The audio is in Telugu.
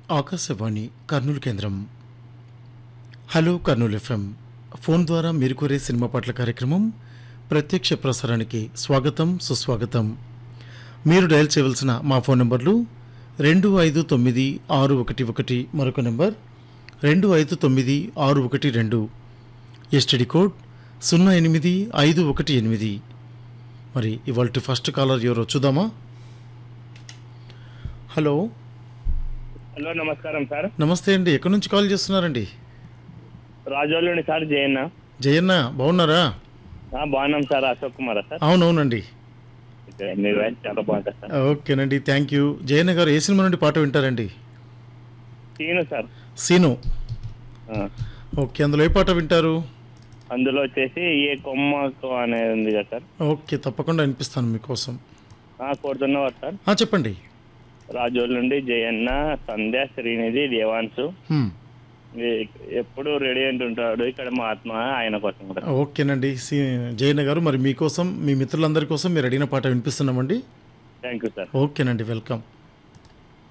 ఆకాశవాణి కర్నూలు కేంద్రం హలో కర్నూలు ఎఫ్ఎం ఫోన్ ద్వారా మీరు కోరే సినిమా పాటల కార్యక్రమం ప్రత్యక్ష ప్రసారానికి స్వాగతం సుస్వాగతం మీరు డయల్ చేయవలసిన మా ఫోన్ నంబర్లు రెండు ఐదు తొమ్మిది ఆరు ఒకటి ఒకటి మరొక నెంబర్ రెండు ఐదు తొమ్మిది ఆరు ఒకటి రెండు ఎస్టీడీ కోడ్ సున్నా ఎనిమిది ఐదు ఒకటి ఎనిమిది మరి ఇవాళ ఫస్ట్ కాలర్ ఎవరో చూద్దామా హలో హలో నమస్కారం సార్ నమస్తే అండి ఎక్కడి నుంచి కాల్ చేస్తున్నారండి రాజోళ్ళుని సార్ జయన్న జయన్న బాగున్నారా ఆ, బాగున్నాం సార్ అశోక్ కుమార్ సార్ అవునవునండి ఓకే, మీ వాయిస్ చాలా బాగుంటుంది సార్ ఓకేనండి థ్యాంక్ యూ జయన్న గారు ఏ సినిమా నుండి పాట వింటారండి సీను సార్ సీను ఆ, ఓకే అందులో ఏ పాట వింటారు అందులో వచ్చేసి ఏ కొమ్మకు అనేది ఉంది కదా సార్ ఓకే తప్పకుండా వినిపిస్తాను మీకోసం ఆ, కోరుతున్నవారు సార్ ఆ, చెప్పండి రాజోళ్ళ నుండి జయన్న సంధ్య శ్రీనిధి దేవాన్సు హ్మ్. ఈ- ఎప్పుడు రెడీ అంటుంటాడు ఇక్కడ మా ఆత్మ ఆయన కోసం కూడా ఓకేనండి సి జయన్న గారు మరి మీకోసం మీ మిత్రులందరి కోసం మీరు అడిగిన పాట వినిపిస్తున్నామండి థ్యాంక్ యూ సార్ ఓకేనండి వెల్కమ్